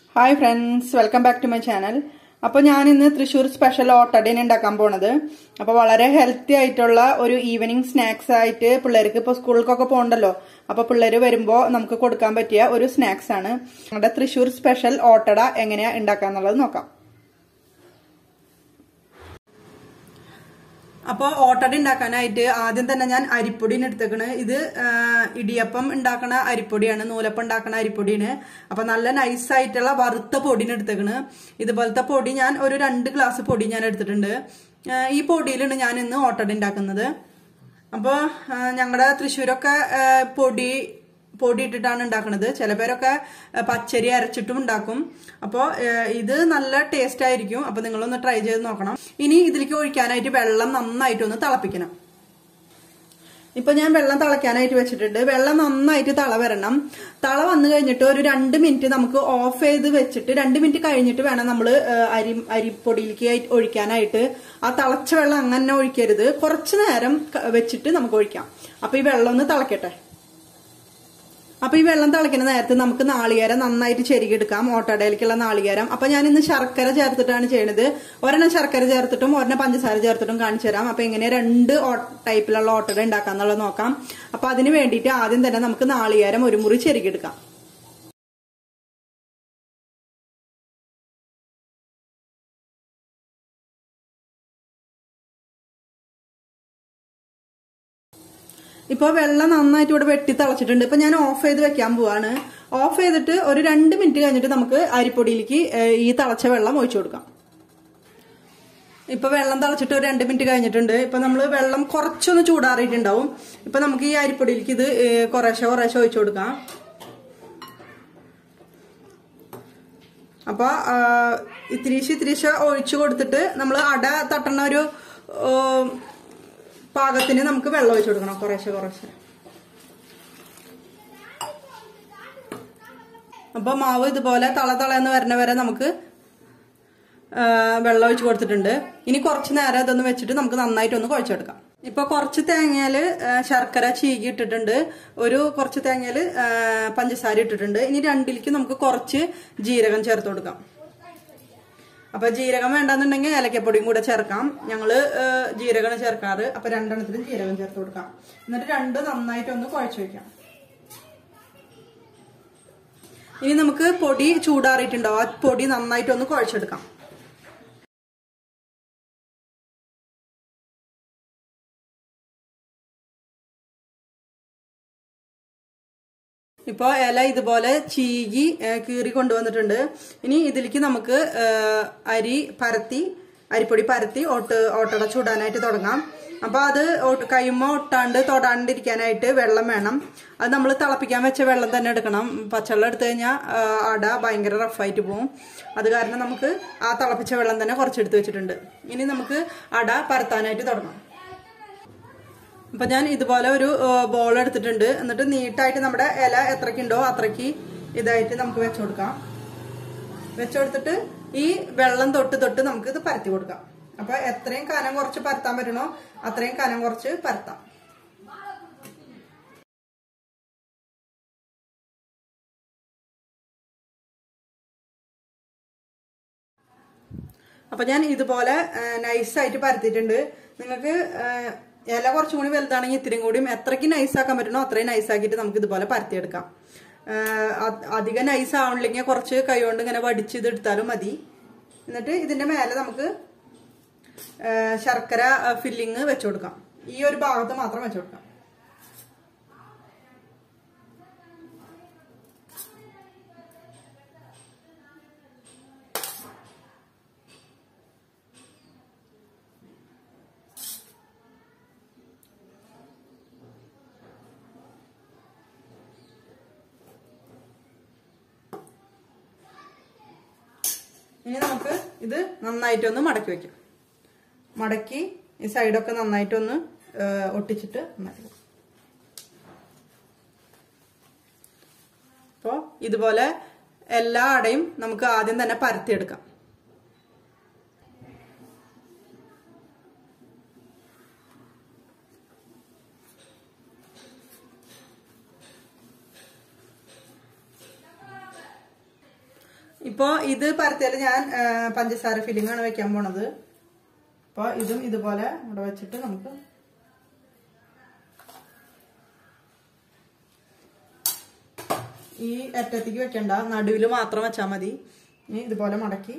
hi friends welcome back to my channel അപ്പോൾ ഞാൻ ഇന്ന് തൃശ്ശൂർ സ്പെഷ്യൽ ഓട്ടടയാണ് ഉണ്ടാക്കാൻ പോണത് അപ്പോൾ വളരെ ഹെൽത്തി ആയിട്ടുള്ള ഒരു ഈവനിങ് സ്നാക്സ് ആയിട്ട് പിള്ളേർക്ക് ഇപ്പോൾ സ്കൂളിലേക്കൊക്കെ പോകണ്ടല്ലോ അപ്പോൾ പിള്ളേർ വരുമ്പോൾ നമുക്ക് കൊടുക്കാൻ പറ്റിയ ഒരു സ്നാക്സ് ആണ് നമ്മുടെ തൃശ്ശൂർ സ്പെഷ്യൽ ഓട്ടട എങ്ങനെയാ ഉണ്ടാക്കാന്നുള്ളത് നോക്കാം അപ്പോൾ ഓട്ടട ഉണ്ടാക്കാനായിട്ട് ആദ്യം തന്നെ ഞാൻ അരിപ്പൊടിന് എടുത്തേക്കണ് ഇത് ഇടിയപ്പം ഉണ്ടാക്കണ അരിപ്പൊടിയാണ് നൂലപ്പം ഉണ്ടാക്കണ അരിപ്പൊടിയാണ് അപ്പൊ നല്ല നൈസ് ആയിട്ടുള്ള വറുത്ത പൊടിന് എടുത്തേക്കണ് ഇതുപോലത്തെ പൊടി ഞാൻ ഒരു രണ്ട് ഗ്ലാസ് പൊടി ഞാൻ എടുത്തിട്ടുണ്ട് ഈ പൊടിയിലാണ് ഞാൻ ഇന്ന് ഓട്ടട ഉണ്ടാക്കുന്നത് അപ്പോൾ ഞങ്ങളുടെ തൃശ്ശൂരൊക്കെ പൊടി പൊടി ഇട്ടിട്ടാണ് ഉണ്ടാക്കുന്നത് ചില പേരൊക്കെ പച്ചരി അരച്ചിട്ടും ഉണ്ടാക്കും അപ്പോൾ ഇത് നല്ല ടേസ്റ്റ് ആയിരിക്കും അപ്പോൾ നിങ്ങളൊന്ന് ട്രൈ ചെയ്ത് നോക്കണം ഇനി ഇതിലേക്ക് ഒഴിക്കാനായിട്ട് വെള്ളം നന്നായിട്ടൊന്ന് തിളപ്പിക്കണം ഇപ്പൊ ഞാൻ വെള്ളം തിളയ്ക്കാനായിട്ട് വെച്ചിട്ടുണ്ട് വെള്ളം നന്നായിട്ട് തള വരണം തള വന്നു കഴിഞ്ഞിട്ട് ഒരു രണ്ട് മിനിറ്റ് നമുക്ക് ഓഫ് ചെയ്ത് വെച്ചിട്ട് രണ്ട് മിനിറ്റ് കഴിഞ്ഞിട്ട് വേണം നമ്മൾ അരി അരിപ്പൊടിയിലേക്ക് ഒഴിക്കാനായിട്ട് ആ തിളച്ച വെള്ളം അങ്ങനെ ഒഴിക്കരുത് കുറച്ചു നേരം വെച്ചിട്ട് നമുക്ക് ഒഴിക്കാം അപ്പൊ ഈ വെള്ളം ഒന്ന് തിളക്കട്ടെ അപ്പൊ ഈ വെള്ളം തിളയ്ക്കുന്ന നേരത്ത് നമുക്ക് നാളികേരം നന്നായിട്ട് ചെരുകിയെടുക്കാം ഓട്ടടയിലേക്കുള്ള നാളികേരം അപ്പൊ ഞാൻ ഇന്ന് ശർക്കര ചേർത്തിട്ടാണ് ചെയ്യണത് ഒരെണ്ണം ശർക്കര ചേർത്തിട്ടും ഒരെണ്ണം പഞ്ചസാര ചേർത്തിട്ടും കാണിച്ചു തരാം അപ്പൊ എങ്ങനെ രണ്ട് ടൈപ്പിലുള്ള ഓട്ടട ഉണ്ടാക്കാന്നുള്ളത് നോക്കാം അപ്പൊ അതിന് വേണ്ടിയിട്ട് ആദ്യം തന്നെ നമുക്ക് നാളികേരം ഒരു മുറി ചെരുകിയെടുക്കാം ഇപ്പോൾ വെള്ളം നന്നായിട്ട് ഇവിടെ വെട്ടി തിളച്ചിട്ടുണ്ട് ഇപ്പൊ ഞാൻ ഓഫ് ചെയ്ത് വെക്കാൻ പോവാണ് ഓഫ് ചെയ്തിട്ട് ഒരു രണ്ട് മിനിറ്റ് കഴിഞ്ഞിട്ട് നമുക്ക് അരിപ്പൊടിയിലേക്ക് ഈ തിളച്ച വെള്ളം ഒഴിച്ചു കൊടുക്കാം ഇപ്പൊ വെള്ളം തിളച്ചിട്ട് ഒരു രണ്ട് മിനിറ്റ് കഴിഞ്ഞിട്ടുണ്ട് ഇപ്പൊ നമ്മൾ വെള്ളം കുറച്ചൊന്ന് ചൂടാറിയിട്ടുണ്ടാവും ഇപ്പൊ നമുക്ക് ഈ അരിപ്പൊടിയിലേക്ക് ഇത് കുറേശ്ശെ കുറേശ്ശെ ഒഴിച്ചു കൊടുക്കാം അപ്പൊ ഇത്തിരീശ് ഇത്തിരീശ ഒഴിച്ചു കൊടുത്തിട്ട് നമ്മൾ അട തട്ടണ ഒരു പാകത്തിന് നമുക്ക് വെള്ളം ഒഴിച്ചു കൊടുക്കണം കുറേശ്ശെ കുറേശ്ശെ അപ്പൊ മാവ് ഇതുപോലെ തള തള എന്ന് വരുന്ന വരെ നമുക്ക് വെള്ളം ഒഴിച്ച് കൊടുത്തിട്ടുണ്ട് ഇനി കുറച്ച് നേരം ഇതൊന്ന് വെച്ചിട്ട് നമുക്ക് നന്നായിട്ടൊന്ന് കുഴച്ചെടുക്കാം ഇപ്പൊ കുറച്ച് തേങ്ങയില് ശർക്കര ചീകി ഇട്ടിട്ടുണ്ട് ഒരു കുറച്ച് തേങ്ങയില് പഞ്ചസാര ഇട്ടിട്ടുണ്ട് ഇനി രണ്ടിലേക്ക് നമുക്ക് കുറച്ച് ജീരകം ചേർത്ത് കൊടുക്കാം അപ്പൊ ജീരകം വേണ്ടെന്നുണ്ടെങ്കിൽ ഏലക്കപ്പൊടിയും കൂടെ ചേർക്കാം ഞങ്ങള് ജീരകമാണ് ചേർക്കാറ് അപ്പൊ രണ്ടെണ്ണത്തിലും ജീരകം ചേർത്ത് കൊടുക്കാം എന്നിട്ട് രണ്ട് നന്നായിട്ട് ഒന്ന് കുഴച്ചു വെക്കാം ഇനി നമുക്ക് പൊടി ചൂടാറിയിട്ടുണ്ടാവും ആ പൊടി നന്നായിട്ട് ഒന്ന് കുഴച്ചെടുക്കാം ഇപ്പോൾ ഇല ഇതുപോലെ ചീകി കീറി കൊണ്ടുവന്നിട്ടുണ്ട് ഇനി ഇതിലേക്ക് നമുക്ക് അരി പരത്തി അരിപ്പൊടി പരത്തി ഓട്ട് ഓട്ടട ചൂടാനായിട്ട് തുടങ്ങാം അപ്പോൾ അത് കൈമ ഒട്ടാണ്ട് തൊടാണ്ടിരിക്കാനായിട്ട് വെള്ളം വേണം അത് നമ്മൾ തിളപ്പിക്കാൻ വെച്ച വെള്ളം തന്നെ എടുക്കണം പച്ചവെള്ളം എടുത്തു കഴിഞ്ഞാൽ അട ഭയങ്കര റഫായിട്ട് പോവും അത് കാരണം നമുക്ക് ആ തിളപ്പിച്ച വെള്ളം തന്നെ കുറച്ചെടുത്ത് വെച്ചിട്ടുണ്ട് ഇനി നമുക്ക് അട പരത്താനായിട്ട് തുടങ്ങാം അപ്പൊ ഞാൻ ഇതുപോലെ ഒരു ബോൾ എടുത്തിട്ടുണ്ട് എന്നിട്ട് നീട്ടായിട്ട് നമ്മുടെ ഇല എത്രക്കുണ്ടോ അത്രയ്ക്ക് ഇതായിട്ട് നമുക്ക് വെച്ചു കൊടുക്കാം വെച്ചു കൊടുത്തിട്ട് ഈ വെള്ളം തൊട്ട് തൊട്ട് നമുക്ക് ഇത് പരത്തി കൊടുക്കാം അപ്പൊ എത്രയും കനം കുറച്ച് പരത്താൻ പറ്റണോ അത്രയും കനം കുറച്ച് പരത്താം അപ്പൊ ഞാൻ ഇതുപോലെ നൈസായിട്ട് പരത്തിയിട്ടുണ്ട് നിങ്ങൾക്ക് ഇല കുറച്ചും കൂടി വലുതാണെങ്കിൽ ഇത്തിരിയും കൂടിയും എത്രയ്ക്ക് നൈസാക്കാൻ പറ്റണോ അത്രയും നൈസാക്കിയിട്ട് നമുക്ക് ഇതുപോലെ പരത്തിയെടുക്കാം അധികം നൈസ് ആവണില്ലെങ്കിൽ കുറച്ച് കൈകൊണ്ട് ഇങ്ങനെ വടിച്ച് ഇത് എടുത്താലും മതി എന്നിട്ട് ഇതിന്റെ മേലെ നമുക്ക് ശർക്കര ഫില്ലിങ് വെച്ചു കൊടുക്കാം ഈ ഒരു ഭാഗത്ത് മാത്രം വെച്ചു കൊടുക്കാം ഇനി നമുക്ക് ഇത് നന്നായിട്ടൊന്ന് മടക്കി വെക്കാം മടക്കി ഈ സൈഡൊക്കെ നന്നായിട്ടൊന്ന് ഒട്ടിച്ചിട്ട് മതി അപ്പോൾ ഇതുപോലെ എല്ലാ അടയും നമുക്ക് ആദ്യം തന്നെ പരത്തിയെടുക്കാം ഇപ്പോ ഇത് പരത്തിയാൽ ഞാൻ ആ, പഞ്ചസാര ഫില്ലിംഗ് ആണ് വെക്കാൻ പോണത് അപ്പൊ ഇതും ഇതുപോലെ ഇവിടെ വെച്ചിട്ട് നമുക്ക് ഈ അറ്റത്തേക്ക് വെക്കണ്ട നടുവിൽ മാത്രം വെച്ചാൽ മതി ഇനി ഇതുപോലെ മടക്കി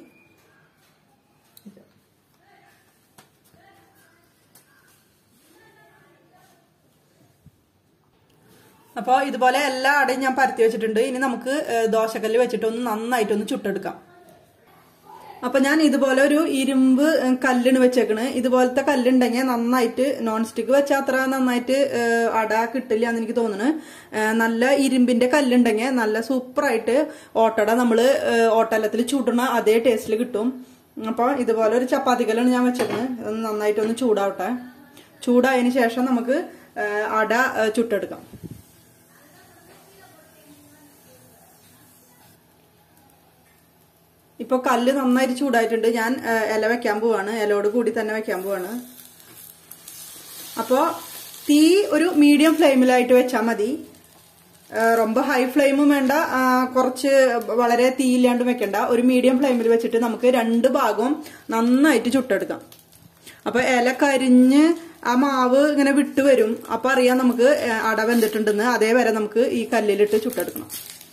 അപ്പോൾ ഇതുപോലെ എല്ലാ അടയും ഞാൻ പരത്തി വെച്ചിട്ടുണ്ട് ഇനി നമുക്ക് ഏഹ്, ദോശക്കല്ല് വെച്ചിട്ട് ഒന്ന് നന്നായിട്ടൊന്ന് ചുട്ടെടുക്കാം അപ്പൊ ഞാൻ ഇതുപോലെ ഒരു ഇരുമ്പ് ഏഹ്, കല്ലാണ് വെച്ചേക്കണ് ഇതുപോലത്തെ കല്ലുണ്ടെങ്കിൽ നന്നായിട്ട് നോൺ സ്റ്റിക്ക് വെച്ചാൽ അത്ര നന്നായിട്ട് ഏഹ്, അട കിട്ടില്ല എന്ന് എനിക്ക് തോന്നുന്നു ഏഹ്, നല്ല ഇരുമ്പിന്റെ കല്ലുണ്ടെങ്കിൽ നല്ല സൂപ്പറായിട്ട് ഓട്ടട നമ്മള് ഏഹ്, ഓട്ടലത്തിൽ ചുടണ അതേ ടേസ്റ്റിൽ കിട്ടും അപ്പൊ ഇതുപോലെ ഒരു ചപ്പാത്തി കല്ലാണ് ഞാൻ വെച്ചേക്കണ് ഒന്ന് നന്നായിട്ടൊന്ന് ചൂടാവട്ടെ ചൂടായതിന് ശേഷം നമുക്ക് ഏഹ്, അട ഏഹ്, ചുട്ടെടുക്കാം ഇപ്പൊ കല്ല് നന്നായിട്ട് ചൂടായിട്ടുണ്ട് ഞാൻ ആ, ഇല വെക്കാൻ പോവാണ് ഇലയോട് കൂടി തന്നെ വെക്കാൻ പോവാണ് അപ്പോ തീ ഒരു മീഡിയം ഫ്ലെയിമിലായിട്ട് വെച്ചാൽ മതി ആ, ரொம்ப ഹൈ ഫ്ലെയിമും വേണ്ട ആ, കുറച്ച് വളരെ തീയില്ലാണ്ട് വെക്കണ്ട ഒരു മീഡിയം ഫ്ലെയിമിൽ വെച്ചിട്ട് നമുക്ക് രണ്ട് ഭാഗവും നന്നായിട്ട് ചുട്ടെടുക്കാം അപ്പൊ ഇല കരിഞ്ഞ് ആ മാവ് ഇങ്ങനെ വിട്ട് വരും അപ്പൊ അറിയാം നമുക്ക് ആ, അട വെന്തിട്ടുണ്ടെന്ന് അതേവരെ നമുക്ക് ഈ കല്ലിലിട്ട് ചുട്ടെടുക്കണം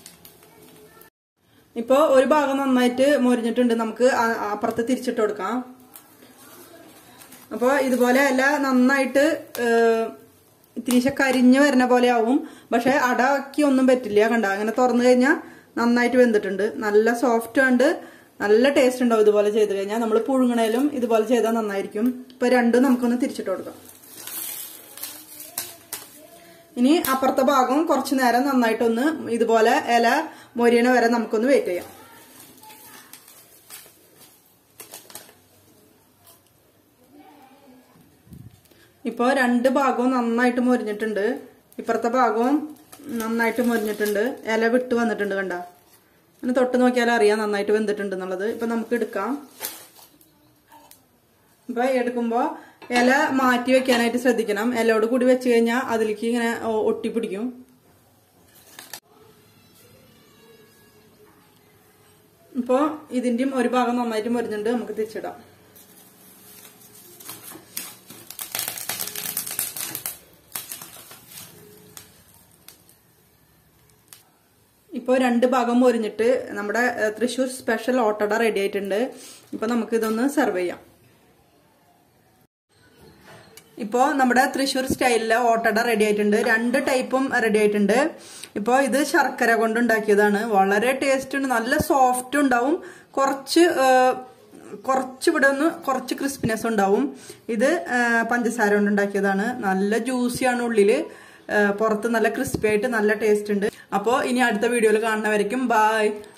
ഇപ്പോ ഒരു ഭാഗം നന്നായിട്ട് മൊരിഞ്ഞിട്ടുണ്ട് നമുക്ക് ആ- അപ്പുറത്ത് തിരിച്ചിട്ട് കൊടുക്കാം അപ്പോൾ ഇതുപോലെ അല്ല നന്നായിട്ട് ഏഹ്, ഇത്തിരിശ കരിഞ്ഞ് വരുന്ന പോലെ ആവും പക്ഷെ അടക്കി ഒന്നും പറ്റില്ല കണ്ട അങ്ങനെ തുറന്നു കഴിഞ്ഞാൽ നന്നായിട്ട് വെന്തിട്ടുണ്ട് നല്ല സോഫ്റ്റ് ഉണ്ട് നല്ല ടേസ്റ്റ് ഉണ്ടാവും ഇതുപോലെ ചെയ്ത് കഴിഞ്ഞാൽ നമ്മൾ പുഴുങ്ങണേലും ഇതുപോലെ ചെയ്താൽ നന്നായിരിക്കും ഇപ്പൊ രണ്ടും നമുക്കൊന്ന് തിരിച്ചിട്ട് കൊടുക്കാം ഇനി അപ്പുറത്തെ ഭാഗം കുറച്ചു നേരം നന്നായിട്ടൊന്ന് ഇതുപോലെ ഇല മൊരിയണ വരെ നമുക്കൊന്ന് വെയിറ്റ് ചെയ്യാം ഇപ്പോൾ രണ്ട് ഭാഗവും നന്നായിട്ട് മൊരിഞ്ഞിട്ടുണ്ട് ഇപ്പുറത്തെ ഭാഗവും നന്നായിട്ട് മൊരിഞ്ഞിട്ടുണ്ട് ഇല വിട്ട് വന്നിട്ടുണ്ട് കണ്ട അങ്ങനെ തൊട്ട് നോക്കിയാൽ അറിയാം നന്നായിട്ട് വെന്തിട്ടുണ്ട് എന്നുള്ളത് ഇപ്പൊ നമുക്ക് എടുക്കാം ഇപ്പൊ എടുക്കുമ്പോ ഇല മാറ്റി വെക്കാനായിട്ട് ശ്രദ്ധിക്കണം ഇലയോട് കൂടി വെച്ച് കഴിഞ്ഞാൽ അതിലേക്ക് ഇങ്ങനെ ഒ- ഒട്ടിപ്പിടിക്കും ഇപ്പോ ഇതിന്റെയും ഒരു ഭാഗം നന്നായിട്ട് മൊരിഞ്ഞിട്ടുണ്ട് നമുക്ക് തിരിച്ചിടാം ഇപ്പോൾ രണ്ട് ഭാഗം മൊരിഞ്ഞിട്ട് നമ്മുടെ ഏഹ്, തൃശ്ശൂർ സ്പെഷ്യൽ ഓട്ടട റെഡി ആയിട്ടുണ്ട് ഇപ്പൊ നമുക്ക് ഇതൊന്ന് സെർവ് ചെയ്യാം ഇപ്പോൾ നമ്മുടെ തൃശ്ശൂർ സ്റ്റൈലിലെ ഓട്ടട റെഡി ആയിട്ടുണ്ട് രണ്ട് ടൈപ്പും റെഡി ആയിട്ടുണ്ട് ഇപ്പോൾ ഇത് ശർക്കര കൊണ്ട് ഉണ്ടാക്കിയതാണ് വളരെ ടേസ്റ്റ് ഉണ്ട് നല്ല സോഫ്റ്റ് ഉണ്ടാവും കുറച്ച് ആ, കുറച്ച് ഇവിടെ ഒന്ന് കുറച്ച് ക്രിസ്പിനെസ് ഉണ്ടാവും ഇത് ആ, പഞ്ചസാര കൊണ്ട് ഉണ്ടാക്കിയതാണ് നല്ല ജ്യൂസിയാണ് ഉള്ളില് ആ, പുറത്ത് നല്ല ക്രിസ്പി ആയിട്ട് നല്ല ടേസ്റ്റ് ഉണ്ട് അപ്പോൾ ഇനി അടുത്ത വീഡിയോയിൽ കാണുന്നവരേക്കും ബായ്